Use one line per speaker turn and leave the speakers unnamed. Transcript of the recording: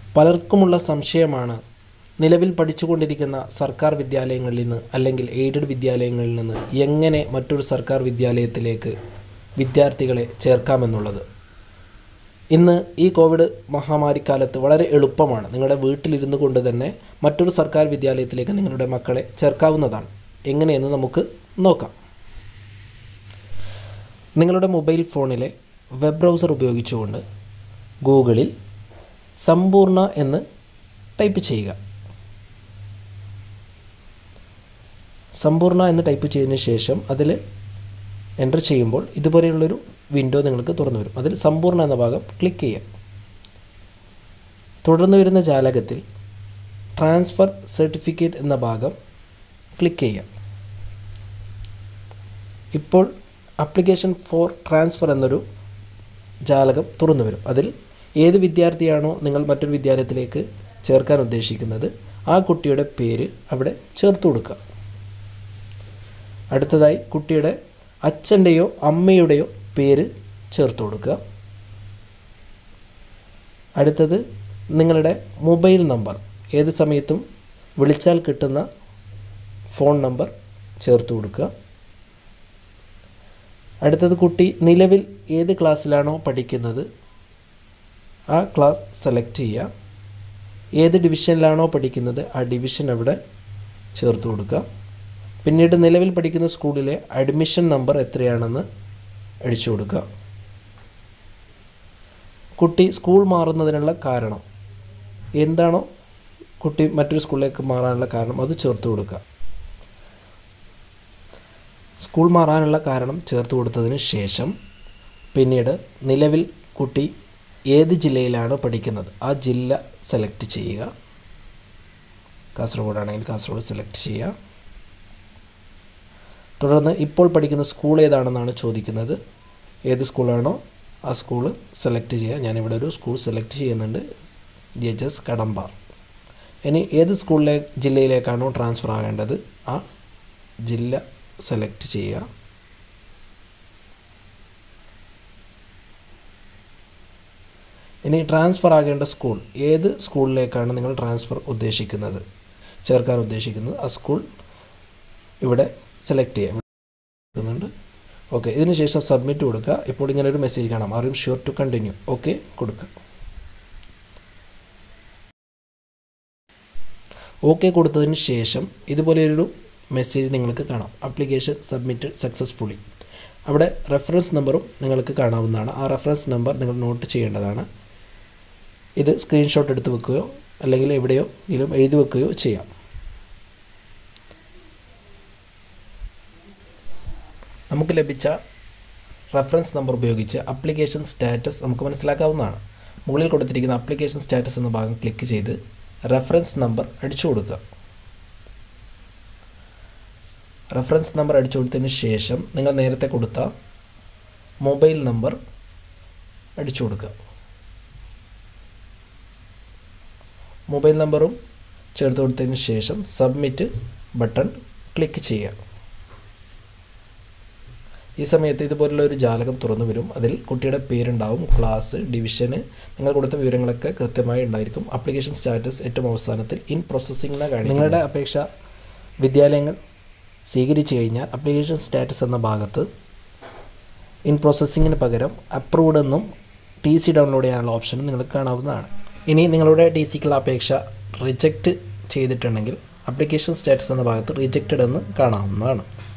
പലർക്കുമുള്ള സംശയമാണ് നിലവിൽ പഠിച്ചുകൊണ്ടിരിക്കുന്ന സർക്കാർ വിദ്യാലയങ്ങളിൽ നിന്ന് അല്ലെങ്കിൽ എയ്ഡഡ് വിദ്യാലയങ്ങളിൽ നിന്ന് എങ്ങനെ മറ്റൊരു സർക്കാർ വിദ്യാലയത്തിലേക്ക് വിദ്യാർത്ഥികളെ ചേർക്കാമെന്നുള്ളത് ഇന്ന് ഈ കോവിഡ് മഹാമാരിക്കാലത്ത് വളരെ എളുപ്പമാണ് നിങ്ങളുടെ വീട്ടിലിരുന്നു കൊണ്ട് തന്നെ മറ്റൊരു സർക്കാർ വിദ്യാലയത്തിലേക്ക് നിങ്ങളുടെ മക്കളെ ചേർക്കാവുന്നതാണ് എങ്ങനെയെന്ന് നമുക്ക് നോക്കാം നിങ്ങളുടെ മൊബൈൽ ഫോണിലെ വെബ് ബ്രൗസർ ഉപയോഗിച്ചുകൊണ്ട് ഗൂഗിളിൽ സമ്പൂർണ്ണ എന്ന് ടൈപ്പ് ചെയ്യുക സമ്പൂർണ്ണ എന്ന് ടൈപ്പ് ചെയ്തതിന് ശേഷം അതിൽ എൻ്റർ ചെയ്യുമ്പോൾ ഇതുപോലെയുള്ളൊരു വിൻഡോ നിങ്ങൾക്ക് തുറന്നു വരും അതിൽ സമ്പൂർണ്ണ എന്ന ഭാഗം ക്ലിക്ക് ചെയ്യാം തുടർന്ന് വരുന്ന ജാലകത്തിൽ ട്രാൻസ്ഫർ സർട്ടിഫിക്കറ്റ് എന്ന ഭാഗം ക്ലിക്ക് ചെയ്യാം ഇപ്പോൾ അപ്ലിക്കേഷൻ ഫോർ ട്രാൻസ്ഫർ എന്നൊരു ജാലകം തുറന്നു വരും അതിൽ ഏത് വിദ്യാർത്ഥിയാണോ നിങ്ങൾ മറ്റൊരു വിദ്യാലയത്തിലേക്ക് ചേർക്കാൻ ഉദ്ദേശിക്കുന്നത് ആ കുട്ടിയുടെ പേര് അവിടെ ചേർത്ത് കൊടുക്കുക അടുത്തതായി കുട്ടിയുടെ അച്ഛൻ്റെയോ അമ്മയുടെയോ പേര് ചേർത്ത് കൊടുക്കുക അടുത്തത് നിങ്ങളുടെ മൊബൈൽ നമ്പർ ഏത് സമയത്തും വിളിച്ചാൽ കിട്ടുന്ന ഫോൺ നമ്പർ ചേർത്ത് കൊടുക്കുക അടുത്തത് കുട്ടി നിലവിൽ ഏത് ക്ലാസ്സിലാണോ പഠിക്കുന്നത് ആ ക്ലാസ് സെലക്ട് ചെയ്യുക ഏത് ഡിവിഷനിലാണോ പഠിക്കുന്നത് ആ ഡിവിഷൻ അവിടെ ചേർത്ത് കൊടുക്കുക പിന്നീട് നിലവിൽ പഠിക്കുന്ന സ്കൂളിലെ അഡ്മിഷൻ നമ്പർ എത്രയാണെന്ന് അടിച്ചു കൊടുക്കുക കുട്ടി സ്കൂൾ മാറുന്നതിനുള്ള കാരണം എന്താണോ കുട്ടി മറ്റൊരു സ്കൂളിലേക്ക് മാറാനുള്ള കാരണം അത് ചേർത്ത് കൊടുക്കുക സ്കൂൾ മാറാനുള്ള കാരണം ചേർത്ത് കൊടുത്തതിന് ശേഷം പിന്നീട് നിലവിൽ കുട്ടി ഏത് ജില്ലയിലാണ് പഠിക്കുന്നത് ആ ജില്ല സെലക്ട് ചെയ്യുക കാസർഗോഡ് ആണെങ്കിൽ കാസർഗോഡ് സെലക്ട് ചെയ്യുക തുടർന്ന് ഇപ്പോൾ പഠിക്കുന്ന സ്കൂൾ ഏതാണെന്നാണ് ചോദിക്കുന്നത് ഏത് സ്കൂളാണോ ആ സ്കൂൾ സെലക്ട് ചെയ്യുക ഞാനിവിടെ ഒരു സ്കൂൾ സെലക്ട് ചെയ്യുന്നുണ്ട് ജി എച്ച് എസ് കടമ്പാർ ഇനി ഏത് സ്കൂളിലെ ജില്ലയിലേക്കാണോ ട്രാൻസ്ഫർ ആകേണ്ടത് ആ ജില്ല സെലക്ട് ചെയ്യുക ഇനി ട്രാൻസ്ഫർ ആകേണ്ട സ്കൂൾ ഏത് സ്കൂളിലേക്കാണ് നിങ്ങൾ ട്രാൻസ്ഫർ ഉദ്ദേശിക്കുന്നത് ചേർക്കാൻ ഉദ്ദേശിക്കുന്നത് ആ സ്കൂൾ ഇവിടെ സെലക്ട് ചെയ്യാം ണ്ട് ഓക്കെ ഇതിന് ശേഷം സബ്മിറ്റ് കൊടുക്കുക ഇപ്പോൾ ഇങ്ങനെ ഒരു മെസ്സേജ് കാണാം are you sure to continue okay കൊടുക്കുക ഓക്കെ കൊടുത്തതിന് ശേഷം ഇതുപോലെയൊരു മെസ്സേജ് നിങ്ങൾക്ക് കാണാം ആപ്ലിക്കേഷൻ സബ്മിറ്റഡ് സക്സസ്ഫുള്ളി അവിടെ റെഫറൻസ് നമ്പറും നിങ്ങൾക്ക് കാണാവുന്നതാണ് ആ റെഫറൻസ് നമ്പർ നിങ്ങൾ നോട്ട് ചെയ്യേണ്ടതാണ് ഇത് സ്ക്രീൻഷോട്ട് എടുത്ത് വെക്കുകയോ അല്ലെങ്കിൽ എവിടെയോ എങ്കിലും എഴുതി വെക്കുകയോ ചെയ്യാം നമുക്ക് ലഭിച്ച റെഫറൻസ് നമ്പർ ഉപയോഗിച്ച് അപ്ലിക്കേഷൻ സ്റ്റാറ്റസ് നമുക്ക് മനസ്സിലാക്കാവുന്നതാണ് മുകളിൽ കൊടുത്തിരിക്കുന്ന അപ്ലിക്കേഷൻ സ്റ്റാറ്റസ് എന്ന ഭാഗം ക്ലിക്ക് ചെയ്ത് റെഫറൻസ് നമ്പർ അടിച്ചു കൊടുക്കുക റെഫറൻസ് നമ്പർ അടിച്ചു കൊടുത്തതിന് ശേഷം നിങ്ങൾ നേരത്തെ കൊടുത്ത മൊബൈൽ നമ്പർ അടിച്ചു കൊടുക്കുക മൊബൈൽ നമ്പറും ചേർത്ത് കൊടുത്തതിന് ശേഷം സബ്മിറ്റ് ബട്ടൺ ക്ലിക്ക് ചെയ്യുക ഈ സമയത്ത് ഇതുപോലുള്ള ഒരു ജാലകം തുറന്നു വരും അതിൽ കുട്ടിയുടെ പേരുണ്ടാവും ക്ലാസ് ഡിവിഷന് നിങ്ങൾ കൊടുത്ത വിവരങ്ങളൊക്കെ കൃത്യമായി ഉണ്ടായിരിക്കും ആപ്ലിക്കേഷൻ സ്റ്റാറ്റസ് ഏറ്റവും അവസാനത്തിൽ ഇൻ പ്രോസസ്സിംഗ് കാണിക്കും നിങ്ങളുടെ അപേക്ഷ വിദ്യാലയങ്ങൾ സ്വീകരിച്ചു കഴിഞ്ഞാൽ ആപ്ലിക്കേഷൻ സ്റ്റാറ്റസ് എന്ന ഭാഗത്ത് ഇൻ പ്രോസസ്സിങ്ങിന് പകരം അപ്രൂവ്ഡ് എന്നും ടി സി ഡൗൺലോഡ് ചെയ്യാനുള്ള ഓപ്ഷനും നിങ്ങൾക്ക് കാണാവുന്നതാണ് ഇനി നിങ്ങളുടെ ടി സിക്കുള്ള അപേക്ഷ റിജക്റ്റ് ചെയ്തിട്ടുണ്ടെങ്കിൽ ആപ്ലിക്കേഷൻ സ്റ്റാറ്റസ് എന്ന ഭാഗത്ത് റിജക്റ്റഡ് എന്ന് കാണാവുന്നതാണ്